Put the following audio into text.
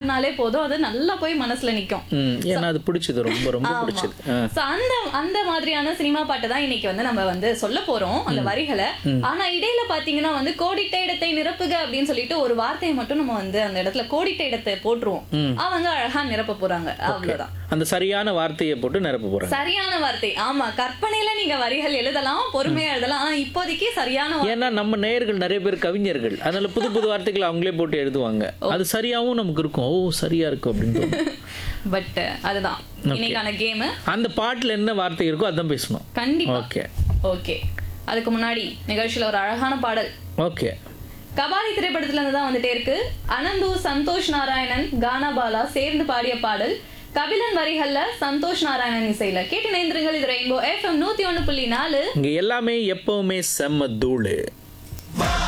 பாடினாலே போதும் அது நல்லா போய் மனசுல நிக்கும் ம் ஏன்னா அது பிடிச்சது ரொம்ப ரொம்ப பிடிச்சது ஆ. So, அந்த அந்த மாதிரியான சினிமா பாட்டு தான் இன்னைக்கு வந்து நம்ம வந்து சொல்ல போறோம் அந்த வரிகளை ஆனா இடையில பாத்தீங்கன்னா வந்து கோடிட்ட இடத்தை நிரப்புக அப்படின்னு சொல்லிட்டு ஒரு வார்த்தையை மட்டும் நம்ம வந்து அந்த இடத்துல கோடிட்ட இடத்தை போட்டுருவோம் அவங்க அழகா நிரப்ப போறாங்க அவ்வளவுதான் அந்த சரியான வார்த்தையை போட்டு நிரப்ப போறாங்க சரியான வார்த்தை ஆமா கற்பனையில நீங்க வரிகள் எழுதலாம் பொறுமையா எழுதலாம் ஆனா இப்போதைக்கு சரியான வார்த்தை. ஏன்னா நம்ம நேயர்கள் நிறைய பேர் கவிஞர்கள் அதனால புது புது வார்த்தைகளை அவங்களே போட்டு எழுதுவாங்க அது சரியாவும் நமக்கு இருக்கும் ஓ சரியா இருக்கும் அப்படின்னு தோணும். பட் அதுதான் இன்னைக்கான கேம் அந்த பாட்டுல என்ன வார்த்தை இருக்கோ அதான் பேசணும் கண்டிப்பா ஓகே ஓகே அதுக்கு முன்னாடி நிகழ்ச்சியில ஒரு அழகான பாடல் ஓகே கபாலி திரைப்படத்துல இருந்து தான் வந்துட்டே இருக்கு அனந்து சந்தோஷ் நாராயணன் கானா பாலா சேர்ந்து பாடிய பாடல் கபிலன் வரிகள்ல சந்தோஷ் நாராயணன் இசையில கேட்டு நேந்திரங்கள் இது ரெயின்போ எஃப்எம் நூத்தி ஒண்ணு புள்ளி நாலு இங்க எல்லாமே எப்பவுமே செம்ம தூளு